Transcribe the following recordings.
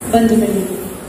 ಬಂಧುಗಳು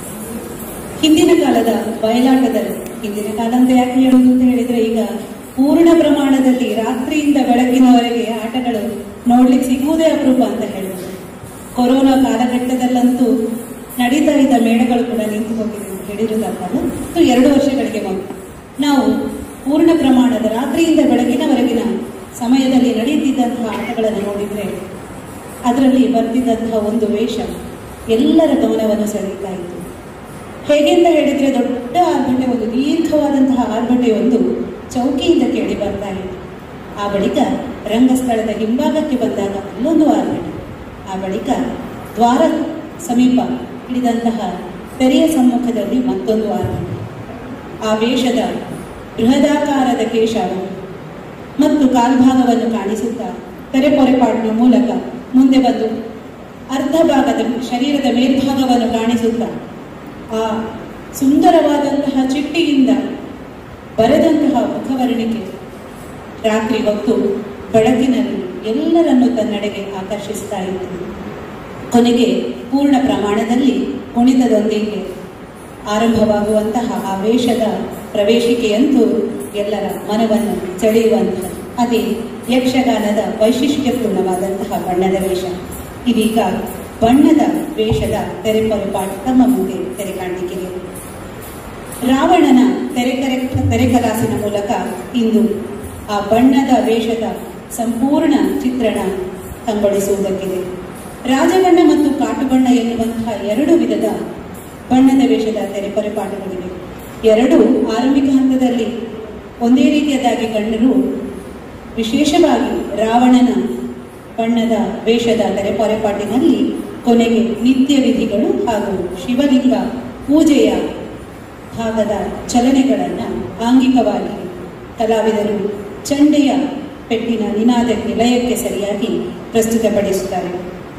ಹಿಂದಿನ ಕಾಲದ ಬಯಲಾಟದಲ್ಲಿ ಹಿಂದಿನ ಕಾಲ ಅಂತ ಯಾಕೆ ಹೇಳುವುದು ಅಂತ ಹೇಳಿದ್ರೆ ಈಗ ಪೂರ್ಣ ಪ್ರಮಾಣದಲ್ಲಿ ರಾತ್ರಿಯಿಂದ ಬೆಳಗಿನವರೆಗೆ ಆಟಗಳು ನೋಡ್ಲಿಕ್ಕೆ ಸಿಗುವುದೇ ಅಪರೂಪ ಅಂತ ಹೇಳುವುದು ಕೊರೋನಾ ಕಾಲಘಟ್ಟದಲ್ಲಂತೂ ನಡೀತಾ ಇದ್ದ ಮೇಳಗಳು ಕೂಡ ನಿಂತು ಹೋಗಿದೆ ಅಂತ ಹೇಳಿರುವುದಲ್ಲ ಮತ್ತು ಎರಡು ವರ್ಷಗಳಿಗೆ ಮೊದಲು ನಾವು ಪೂರ್ಣ ಪ್ರಮಾಣದ ರಾತ್ರಿಯಿಂದ ಬೆಳಗಿನವರೆಗಿನ ಸಮಯದಲ್ಲಿ ನಡೆಯುತ್ತಿದ್ದಂತಹ ಆಟಗಳನ್ನು ನೋಡಿದ್ರೆ ಅದರಲ್ಲಿ ಬರ್ತಿದ್ದಂತಹ ಒಂದು ವೇಷ ಎಲ್ಲರ ಗಮನವನ್ನು ಸೆಳೀತಾ ಇತ್ತು ಹೇಗೆ ಅಂತ ಹೇಳಿದ್ರೆ ದೊಡ್ಡ ಆರ್ಭಟೆ ಒಂದು ದೀರ್ಘವಾದಂತಹ ಆರ್ಭಟೆ ಒಂದು ಚೌಕಿಯಿಂದ ಕೇಳಿ ಬರ್ತಾ ಇತ್ತು ಆ ಬಳಿಕ ರಂಗಸ್ಥಳದ ಹಿಂಭಾಗಕ್ಕೆ ಬಂದಾಗ ಅಲ್ಲೊಂದು ಆರ್ಭಟೆ ಆ ಬಳಿಕ ದ್ವಾರ ಸಮೀಪ ಹಿಡಿದಂತಹ ತೆರೆಯ ಸಮ್ಮುಖದಲ್ಲಿ ಮತ್ತೊಂದು ಆರ್ಭಟೆ ಆ ವೇಷದ ಬೃಹದಾಕಾರದ ಕೇಶವನ್ನು ಮತ್ತು ಕಾಲ್ಭಾಗವನ್ನು ಕಾಣಿಸುತ್ತಾ ತೆರೆಪೊರೆಪಾಡಿನ ಮೂಲಕ ಮುಂದೆ ಬಂದು ಅರ್ಧ ಭಾಗದ ಶರೀರದ ಮೇಲ್ಭಾಗವನ್ನು ಕಾಣಿಸುತ್ತಾ ಆ ಸುಂದರವಾದಂತಹ ಚಿಟ್ಟಿಯಿಂದ ಬರೆದಂತಹ ಮುಖವರ್ಣಿಕೆ ರಾತ್ರಿ ಹೊತ್ತು ಬೆಳಕಿನಲ್ಲಿ ಎಲ್ಲರನ್ನು ತನ್ನೆಡೆಗೆ ಆಕರ್ಷಿಸ್ತಾ ಇತ್ತು ಕೊನೆಗೆ ಪೂರ್ಣ ಪ್ರಮಾಣದಲ್ಲಿ ಕುಣಿತದೊಂದಿಗೆ ಆರಂಭವಾಗುವಂತಹ ಆ ವೇಷದ ಪ್ರವೇಶಿಕೆಯಂತೂ ಎಲ್ಲರ ಮನವನ್ನು ಸೆಳೆಯುವಂತಹ ಅದೇ ಯಕ್ಷಗಾನದ ವೈಶಿಷ್ಟ್ಯಪೂರ್ಣವಾದಂತಹ ಬಣ್ಣದ ವೇಷ ಇದೀಗ ಬಣ್ಣದ ವೇಷದ ತೆರೆಪೊರೆಪಾಠ ತಮ್ಮ ಮುಂದೆ ತೆರೆ ಕಾಣಲಿಕ್ಕಿದೆ ರಾವಣನ ತೆರೆಕರೆ ತೆರೆಕಲಾಸಿನ ಮೂಲಕ ಇಂದು ಆ ಬಣ್ಣದ ವೇಷದ ಸಂಪೂರ್ಣ ಚಿತ್ರಣ ಕಂಗೊಳಿಸುವುದಕ್ಕಿದೆ ರಾಜಬಣ್ಣ ಮತ್ತು ಕಾಟುಬಣ್ಣ ಎನ್ನುವಂತಹ ಎರಡು ವಿಧದ ಬಣ್ಣದ ವೇಷದ ತೆರೆಪರೆಪಾಠಗಳಿವೆ ಎರಡು ಆರಂಭಿಕ ಹಂತದಲ್ಲಿ ಒಂದೇ ರೀತಿಯದಾಗಿ ಕಂಡರೂ ವಿಶೇಷವಾಗಿ ರಾವಣನ ಬಣ್ಣದ ವೇಷದ ತೆರೆಪರೆಪಾಟಿನಲ್ಲಿ ಕೊನೆಗೆ ನಿತ್ಯ ವಿಧಿಗಳು ಹಾಗೂ ಶಿವಲಿಂಗ ಪೂಜೆಯ ಭಾಗದ ಚಲನೆಗಳನ್ನು ಆಂಗಿಕವಾಗಿ ಕಲಾವಿದರು ಚಂಡೆಯ ಪೆಟ್ಟಿನ ನಿನಾದಕ್ಕೆ ಲಯಕ್ಕೆ ಸರಿಯಾಗಿ ಪ್ರಸ್ತುತಪಡಿಸುತ್ತಾರೆ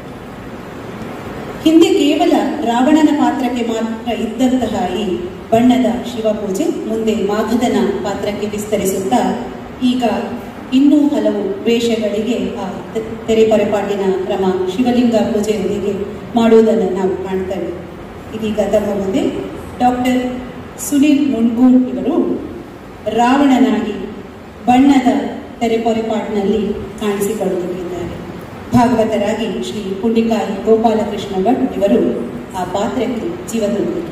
ಹಿಂದೆ ಕೇವಲ ರಾವಣನ ಪಾತ್ರಕ್ಕೆ ಮಾತ್ರ ಇದ್ದಂತಹ ಈ ಬಣ್ಣದ ಶಿವಪೂಜೆ ಮುಂದೆ ಮಾಘದನ ಪಾತ್ರಕ್ಕೆ ವಿಸ್ತರಿಸುತ್ತಾ ಈಗ ಇನ್ನೂ ಹಲವು ವೇಷಗಳಿಗೆ ಆ ತೆ- ತೆರೆಪರೆಪಾಟಿನ ಕ್ರಮ ಶಿವಲಿಂಗ ಪೂಜೆಯೊಂದಿಗೆ ಮಾಡುವುದನ್ನು ನಾವು ಕಾಣ್ತೇವೆ ಇದೀಗ ತಮ್ಮ ಮುಂದೆ ಡಾಕ್ಟರ್ ಸುನಿಲ್ ಮುನ್ಗೂರ್ ಇವರು ರಾವಣನಾಗಿ ಬಣ್ಣದ ತೆರೆಪೊರೆಪಾಟ್ನಲ್ಲಿ ಕಾಣಿಸಿಕೊಳ್ಳುತ್ತಿದ್ದಾರೆ ಭಾಗವತರಾಗಿ ಶ್ರೀ ಪುಂಡಿಕಾಯಿ ಗೋಪಾಲಕೃಷ್ಣ ಭಟ್ ಇವರು ಆ ಪಾತ್ರಕ್ಕೆ ಜೀವ ತುಂಬಲಿದ್ದಾರೆ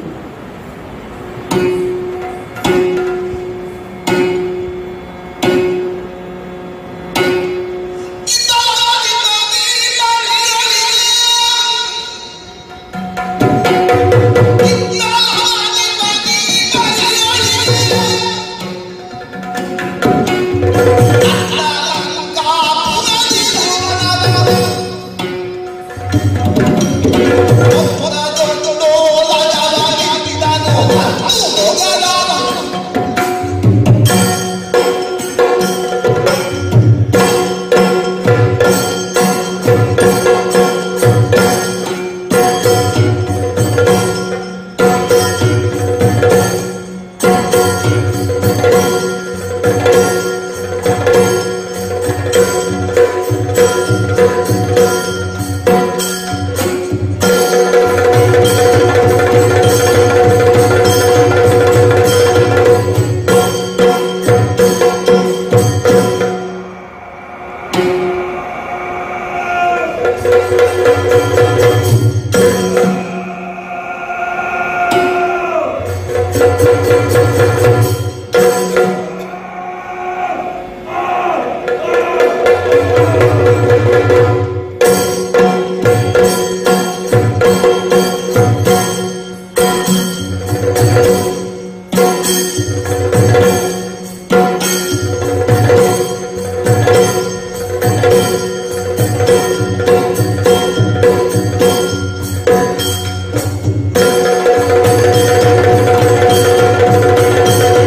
ಿ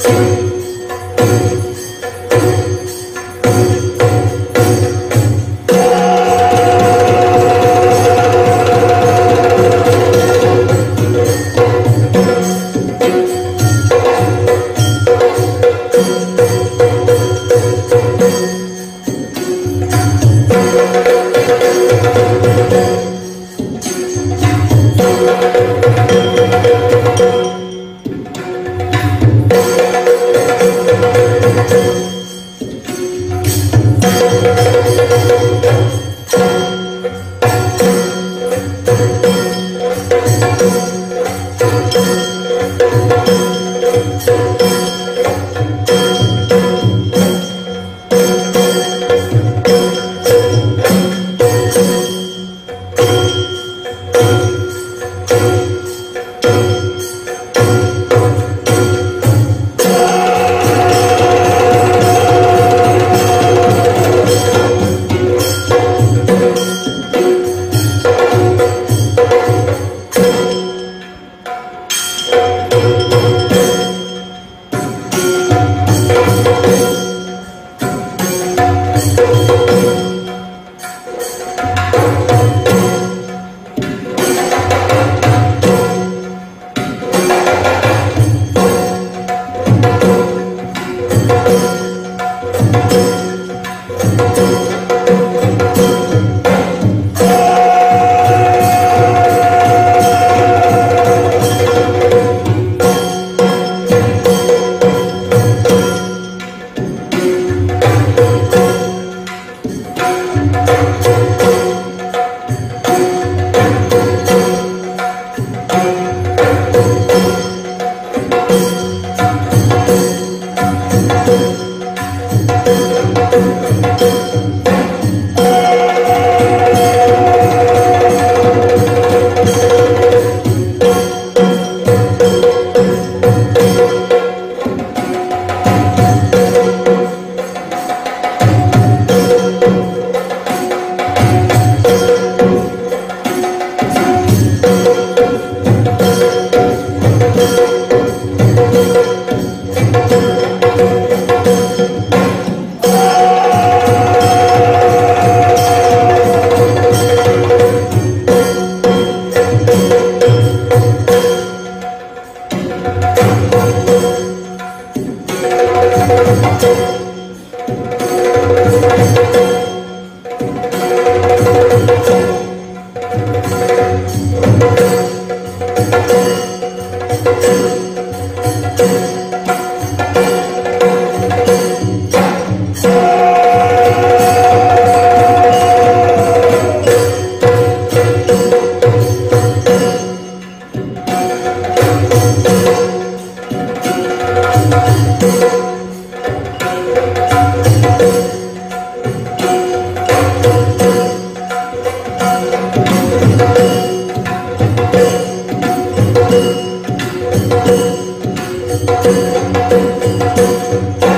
Thank